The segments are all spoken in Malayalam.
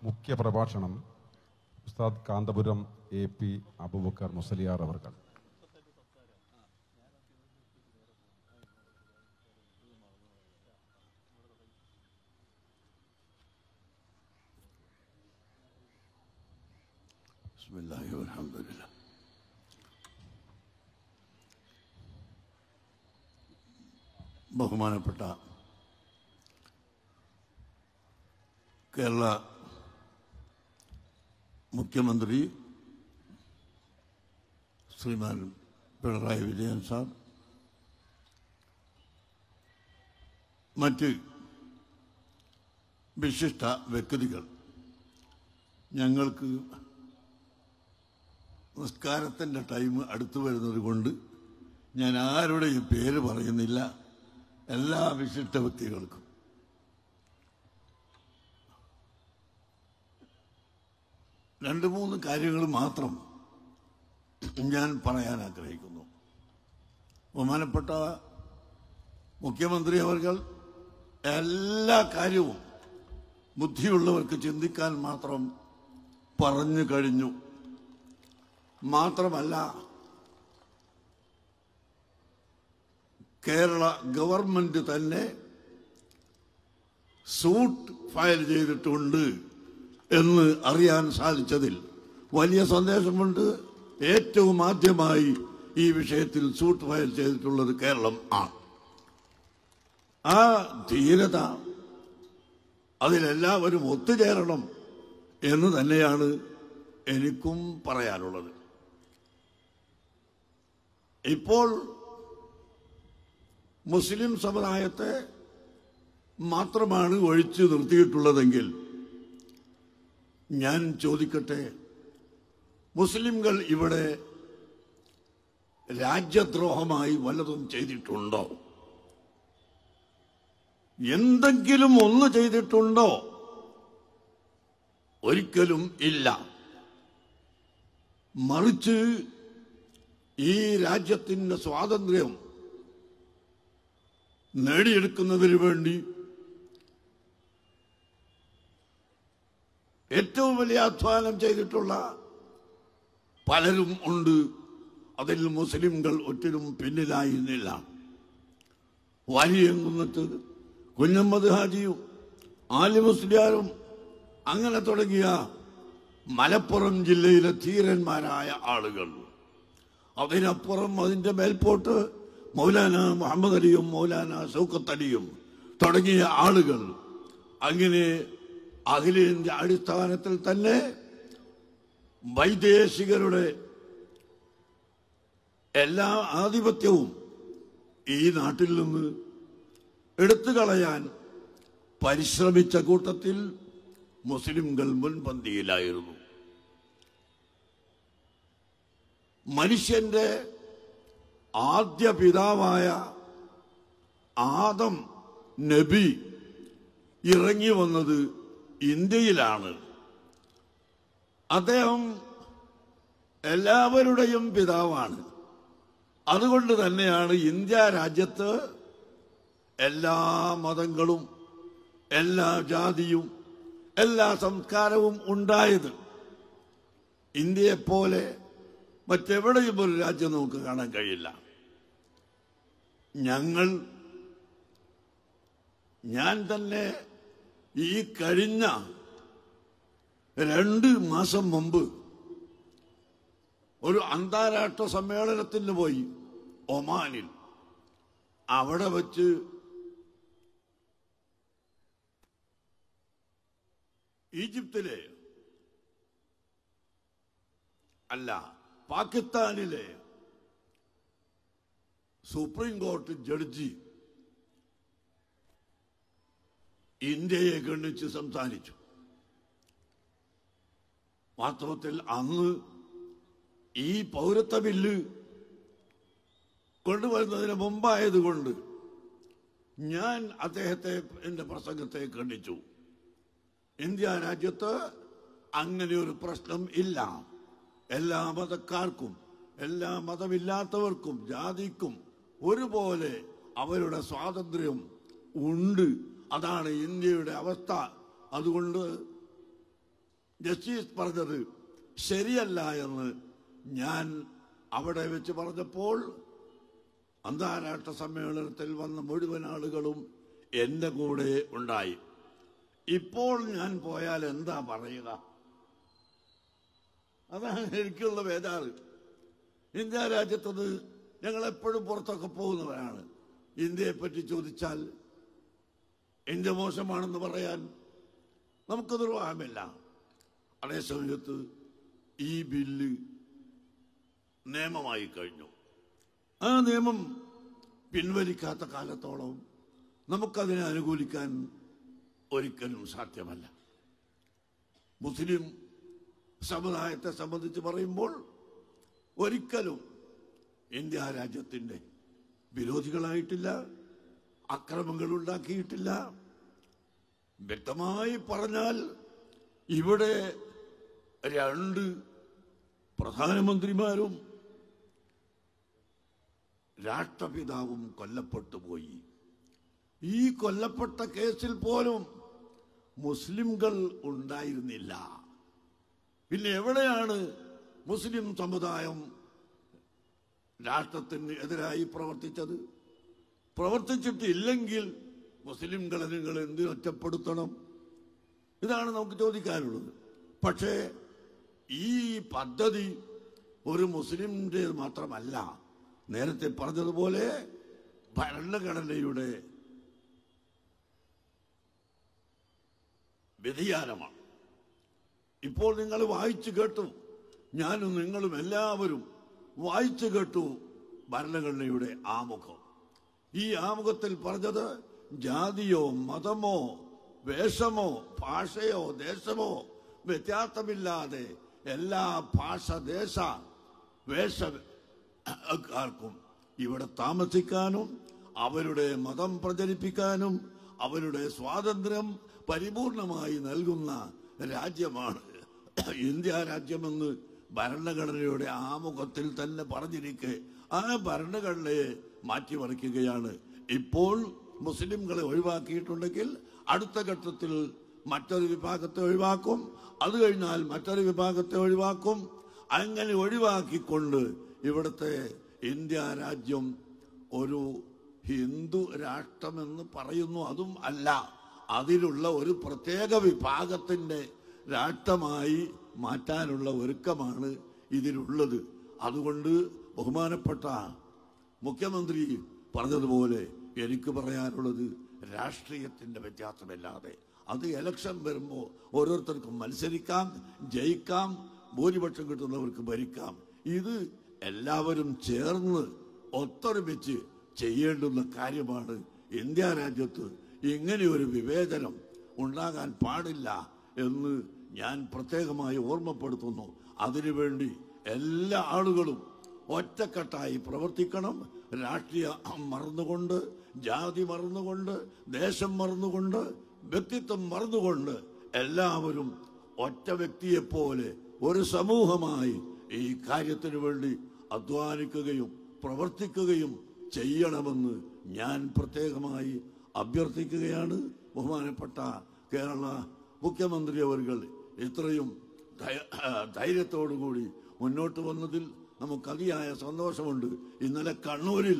മുഖ്യ പ്രഭാഷണം ഉസ്താദ് കാന്തപുരം എ പി അബുബക്കർ മുസലിയാർ അവർകൾ بسم الله والحمد لله ബഹുമാനപ്പെട്ട കേരള മുഖ്യമന്ത്രി ശ്രീമാൻ പിണറായി വിജയൻ സാർ മറ്റ് വിശിഷ്ട വ്യക്തികൾ ഞങ്ങൾക്ക് നിസ്കാരത്തിൻ്റെ ടൈം അടുത്തു വരുന്നത് കൊണ്ട് ഞാൻ ആരുടെയും പേര് പറയുന്നില്ല എല്ലാ വിശിഷ്ട വ്യക്തികൾക്കും രണ്ട് മൂന്ന് കാര്യങ്ങൾ മാത്രം ഞാൻ പറയാൻ ആഗ്രഹിക്കുന്നു ബഹുമാനപ്പെട്ട മുഖ്യമന്ത്രി അവർ എല്ലാ കാര്യവും ബുദ്ധിയുള്ളവർക്ക് ചിന്തിക്കാൻ മാത്രം പറഞ്ഞു കഴിഞ്ഞു മാത്രമല്ല കേരള ഗവൺമെന്റ് തന്നെ സൂട്ട് ഫയൽ ചെയ്തിട്ടുണ്ട് എന്ന് അറിയാൻ സാധിച്ചതിൽ വലിയ സന്ദേശമുണ്ട് ഏറ്റവും ആദ്യമായി ഈ വിഷയത്തിൽ സൂട്ട് ഫയൽ ചെയ്തിട്ടുള്ളത് കേരളം ആണ് ആ ധീരത അതിലെല്ലാവരും ഒത്തുചേരണം എന്ന് തന്നെയാണ് എനിക്കും പറയാനുള്ളത് ഇപ്പോൾ മുസ്ലിം സമുദായത്തെ മാത്രമാണ് ഒഴിച്ചു നിർത്തിയിട്ടുള്ളതെങ്കിൽ ഞാൻ ചോദിക്കട്ടെ മുസ്ലിംകൾ ഇവിടെ രാജ്യദ്രോഹമായി വല്ലതും ചെയ്തിട്ടുണ്ടോ എന്തെങ്കിലും ഒന്ന് ചെയ്തിട്ടുണ്ടോ ഒരിക്കലും ഇല്ല മറിച്ച് ഈ രാജ്യത്തിന്റെ സ്വാതന്ത്ര്യം നേടിയെടുക്കുന്നതിന് വേണ്ടി ഏറ്റവും വലിയ അധ്വാനം ചെയ്തിട്ടുള്ള പലരും ഉണ്ട് അതിൽ മുസ്ലിംകൾ ഒറ്റിലും പിന്നിലായിരുന്നില്ല വാരിയങ്കുന്നത്ത് കുഞ്ഞമ്മദ് ഹാജിയും ആലി മുസ്ലിയാരും അങ്ങനെ തുടങ്ങിയ മലപ്പുറം ജില്ലയിലെ ധീരന്മാരായ ആളുകൾ അതിനപ്പുറം അതിന്റെ മേൽപോട്ട് മൗലാന മുഹമ്മദ് അലിയും മൗലാന സൗക്കത്ത് അലിയും തുടങ്ങിയ ആളുകൾ അങ്ങനെ അഖിലേന്ത്യ അടിസ്ഥാനത്തിൽ തന്നെ വൈദേശികരുടെ എല്ലാ ആധിപത്യവും ഈ നാട്ടിൽ നിന്ന് എടുത്തു കളയാൻ പരിശ്രമിച്ച കൂട്ടത്തിൽ മുസ്ലിംകൾ മുൻപന്തിയിലായിരുന്നു മനുഷ്യന്റെ ആദ്യ പിതാവായ ആദം നബി ഇറങ്ങി വന്നത് ഇന്ത്യയിലാണ് അദ്ദേഹം എല്ലാവരുടെയും പിതാവാണ് അതുകൊണ്ട് തന്നെയാണ് ഇന്ത്യ രാജ്യത്ത് എല്ലാ മതങ്ങളും എല്ലാ ജാതിയും എല്ലാ സംസ്കാരവും ഉണ്ടായത് ഇന്ത്യയെപ്പോലെ മറ്റെവിടെയും ഒരു രാജ്യം നമുക്ക് കാണാൻ കഴിയില്ല ഞങ്ങൾ ഞാൻ തന്നെ ഈ കഴിഞ്ഞ രണ്ട് മാസം മുമ്പ് ഒരു അന്താരാഷ്ട്ര സമ്മേളനത്തിന് പോയി ഒമാനിൽ അവിടെ വച്ച് ഈജിപ്തിലെ അല്ല പാകിസ്ഥാനിലെ സുപ്രീം കോടതി ജഡ്ജി ഇന്ത്യയെ ഗണിച്ച് സംസാരിച്ചു വാസ്തവത്തിൽ അന്ന് ഈ പൗരത്വ ബില്ല് കൊണ്ടുവരുന്നതിന് മുമ്പായതുകൊണ്ട് ഞാൻ അദ്ദേഹത്തെ എന്റെ പ്രസംഗത്തെ ഖണ്ഡിച്ചു ഇന്ത്യ രാജ്യത്ത് അങ്ങനെ ഒരു പ്രശ്നം ഇല്ല എല്ലാ മതക്കാർക്കും എല്ലാ മതമില്ലാത്തവർക്കും ജാതിക്കും ഒരുപോലെ അവരുടെ സ്വാതന്ത്ര്യം ഉണ്ട് അതാണ് ഇന്ത്യയുടെ അവസ്ഥ അതുകൊണ്ട് ജസ്റ്റിസ് പറഞ്ഞത് ശരിയല്ല എന്ന് ഞാൻ അവിടെ വെച്ച് പറഞ്ഞപ്പോൾ അന്താരാഷ്ട്ര സമ്മേളനത്തിൽ വന്ന മുഴുവൻ ആളുകളും എന്റെ കൂടെ ഉണ്ടായി ഇപ്പോൾ ഞാൻ പോയാൽ എന്താ പറയുക അതാണ് എനിക്കുള്ള വേദാറ് ഇന്ത്യ രാജ്യത്തത് ഞങ്ങൾ എപ്പോഴും പുറത്തൊക്കെ പോകുന്നവരാണ് ഇന്ത്യയെ പറ്റി ചോദിച്ചാൽ ഇന്ത്യ മോശമാണെന്ന് പറയാൻ നമുക്ക് നിർവാഹമില്ല അതേ സമയത്ത് ഈ ബില്ല് നിയമമായി കഴിഞ്ഞു ആ നിയമം പിൻവലിക്കാത്ത കാലത്തോളം നമുക്കതിനെ അനുകൂലിക്കാൻ ഒരിക്കലും സാധ്യമല്ല മുസ്ലിം സമുദായത്തെ സംബന്ധിച്ച് പറയുമ്പോൾ ഒരിക്കലും ഇന്ത്യ രാജ്യത്തിന്റെ വിരോധികളായിട്ടില്ല അക്രമങ്ങൾ ഉണ്ടാക്കിയിട്ടില്ല വ്യക്തമായി പറഞ്ഞാൽ ഇവിടെ രണ്ട് പ്രധാനമന്ത്രിമാരും രാഷ്ട്രപിതാവും കൊല്ലപ്പെട്ടു പോയി ഈ കൊല്ലപ്പെട്ട കേസിൽ പോലും മുസ്ലിംകൾ ഉണ്ടായിരുന്നില്ല പിന്നെ എവിടെയാണ് മുസ്ലിം സമുദായം രാഷ്ട്രത്തിന് എതിരായി പ്രവർത്തിച്ചത് പ്രവർത്തിച്ചിട്ടില്ലെങ്കിൽ മുസ്ലിംകളെ നിങ്ങൾ എന്തിനു ഒറ്റപ്പെടുത്തണം ഇതാണ് നമുക്ക് ചോദിക്കാനുള്ളത് പക്ഷേ ഈ പദ്ധതി ഒരു മുസ്ലിമിന്റെ മാത്രമല്ല നേരത്തെ പറഞ്ഞതുപോലെ ഭരണഘടനയുടെ വ്യതിയാനമാണ് ഇപ്പോൾ നിങ്ങൾ വായിച്ചു കേട്ടു ഞാനും നിങ്ങളും എല്ലാവരും വായിച്ചു കേട്ടു ഭരണഘടനയുടെ ആമുഖം ഈ ആമുഖത്തിൽ പറഞ്ഞത് ജാതിയോ മതമോ വേഷമോ ഭാഷയോ ദേശമോ വ്യത്യാസമില്ലാതെ എല്ലാ ഭാഷ ദേശ വേഷക്കാർക്കും ഇവിടെ താമസിക്കാനും അവരുടെ മതം പ്രചരിപ്പിക്കാനും അവരുടെ സ്വാതന്ത്ര്യം പരിപൂർണമായി നൽകുന്ന രാജ്യമാണ് ഇന്ത്യ രാജ്യമെന്ന് ഭരണഘടനയുടെ ആമുഖത്തിൽ തന്നെ പറഞ്ഞിരിക്കെ ആ ഭരണഘടനയെ മാറ്റിമറിക്കുകയാണ് ഇപ്പോൾ മുസ്ലിംകളെ ഒഴിവാക്കിയിട്ടുണ്ടെങ്കിൽ അടുത്ത ഘട്ടത്തിൽ മറ്റൊരു വിഭാഗത്തെ ഒഴിവാക്കും അത് കഴിഞ്ഞാൽ മറ്റൊരു വിഭാഗത്തെ ഒഴിവാക്കും അങ്ങനെ ഒഴിവാക്കിക്കൊണ്ട് ഇവിടുത്തെ ഇന്ത്യ രാജ്യം ഒരു ഹിന്ദു രാഷ്ട്രമെന്ന് പറയുന്നു അതും അല്ല അതിലുള്ള ഒരു പ്രത്യേക വിഭാഗത്തിന്റെ രാഷ്ട്രമായി മാറ്റാനുള്ള ഒരുക്കമാണ് ഇതിലുള്ളത് അതുകൊണ്ട് ബഹുമാനപ്പെട്ട മുഖ്യമന്ത്രി പറഞ്ഞതുപോലെ എനിക്ക് പറയാനുള്ളത് രാഷ്ട്രീയത്തിന്റെ വ്യത്യാസമില്ലാതെ അത് ഇലക്ഷൻ വരുമ്പോൾ ഓരോരുത്തർക്കും മത്സരിക്കാം ജയിക്കാം ഭൂരിപക്ഷം കിട്ടുന്നവർക്ക് ഭരിക്കാം ഇത് എല്ലാവരും ചേർന്ന് ഒത്തൊരുമിച്ച് ചെയ്യേണ്ടുന്ന കാര്യമാണ് ഇന്ത്യ രാജ്യത്ത് ഇങ്ങനെ ഒരു വിവേചനം ഉണ്ടാകാൻ പാടില്ല എന്ന് ഞാൻ പ്രത്യേകമായി ഓർമ്മപ്പെടുത്തുന്നു അതിനുവേണ്ടി എല്ലാ ആളുകളും ഒറ്റക്കെട്ടായി പ്രവർത്തിക്കണം രാഷ്ട്രീയം മറന്നുകൊണ്ട് ജാതി മറന്നുകൊണ്ട് ദേശം മറന്നുകൊണ്ട് വ്യക്തിത്വം മറന്നുകൊണ്ട് എല്ലാവരും ഒറ്റ വ്യക്തിയെപ്പോലെ ഒരു സമൂഹമായി ഈ കാര്യത്തിനു വേണ്ടി അധ്വാനിക്കുകയും പ്രവർത്തിക്കുകയും ചെയ്യണമെന്ന് ഞാൻ പ്രത്യേകമായി അഭ്യർത്ഥിക്കുകയാണ് ബഹുമാനപ്പെട്ട കേരള മുഖ്യമന്ത്രി അവർകൾ ഇത്രയും ധൈ- ധൈര്യത്തോടുകൂടി മുന്നോട്ട് വന്നതിൽ നമുക്ക് അതിയായ സന്തോഷമുണ്ട് ഇന്നലെ കണ്ണൂരിൽ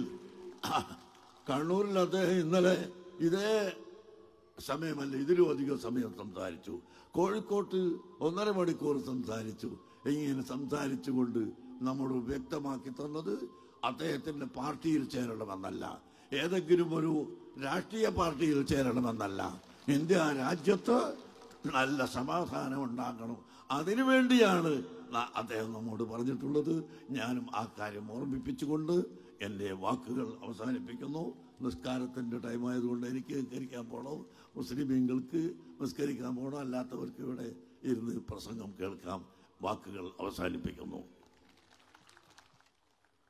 കണ്ണൂരിൽ അദ്ദേഹം ഇന്നലെ ഇതേ സമയമല്ല ഇതിലും അധികം സമയം സംസാരിച്ചു കോഴിക്കോട്ട് ഒന്നര മണിക്കൂർ സംസാരിച്ചു ഇങ്ങനെ സംസാരിച്ചുകൊണ്ട് നമ്മോട് വ്യക്തമാക്കി തന്നത് അദ്ദേഹത്തിന്റെ പാർട്ടിയിൽ ചേരണമെന്നല്ല ഏതെങ്കിലും ഒരു രാഷ്ട്രീയ പാർട്ടിയിൽ ചേരണമെന്നല്ല ഇന്ത്യ രാജ്യത്ത് നല്ല സമാധാനം ഉണ്ടാക്കണം അതിനുവേണ്ടിയാണ് ന- അദ്ദേഹം നമ്മോട് പറഞ്ഞിട്ടുള്ളത് ഞാനും ആ കാര്യം ഓർമ്മിപ്പിച്ചുകൊണ്ട് എൻ്റെ വാക്കുകൾ അവസാനിപ്പിക്കുന്നു നിസ്കാരത്തിൻ്റെ ടൈം ആയതുകൊണ്ട് എനിക്ക് നിസ്കരിക്കാൻ പോകണം മുസ്ലിമീങ്ങൾക്ക് നിസ്കരിക്കാൻ പോകണം അല്ലാത്തവർക്ക് ഇവിടെ ഇരുന്ന് പ്രസംഗം കേൾക്കാം വാക്കുകൾ അവസാനിപ്പിക്കുന്നു